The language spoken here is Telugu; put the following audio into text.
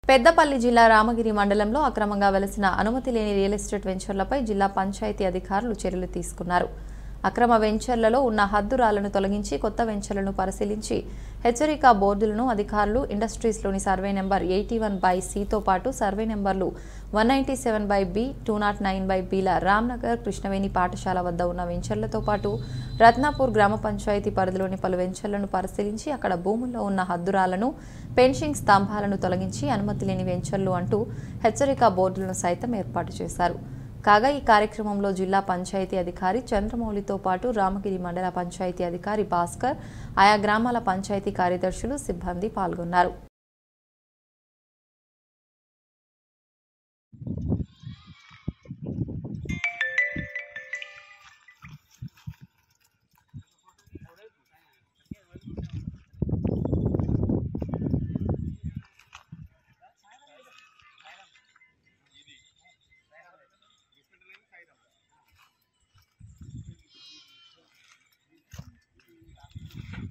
పెద్దపల్లి జిల్లా రామగిరి మండలంలో అక్రమంగా వెలసిన అనుమతి లేని రియల్ ఎస్టేట్ వెంచర్లపై జిల్లా పంచాయతీ అధికారులు చర్యలు తీసుకున్నారు అక్రమ వెంచర్లలో ఉన్న హద్దురాలను తొలగించి కొత్త వెంచర్లను పరిశీలించి హెచ్చరిక బోర్డులను అధికారులు ఇండస్ట్రీస్లోని survey number eighty one by సితో పాటు సర్వే నెంబర్లు one ninety seven by B two nought nine by బిల రామ్నగర్ కృష్ణవేణి పాఠశాల వద్ద ఉన్న వెంచర్లతో పాటు రత్నాపూర్ గ్రామ పంచాయతీ పరిధిలోని పలు వెంచర్లను పరిశీలించి అక్కడ భూముల్లో ఉన్న హద్దురాలను పెన్షింగ్ స్తంభాలను తొలగించి అనుమతి లేని వెంచర్లు అంటూ హెచ్చరిక బోర్డులను సైతం ఏర్పాటు చేశారు కాగా ఈ కార్యక్రమంలో జిల్లా పంచాయతీ అధికారి చంద్రమౌళితో పాటు రామగిరి మండల పంచాయతీ అధికారి భాస్కర్ ఆయా గ్రామాల పంచాయతీ కార్యదర్శులు సిబ్బంది పాల్గొన్నారు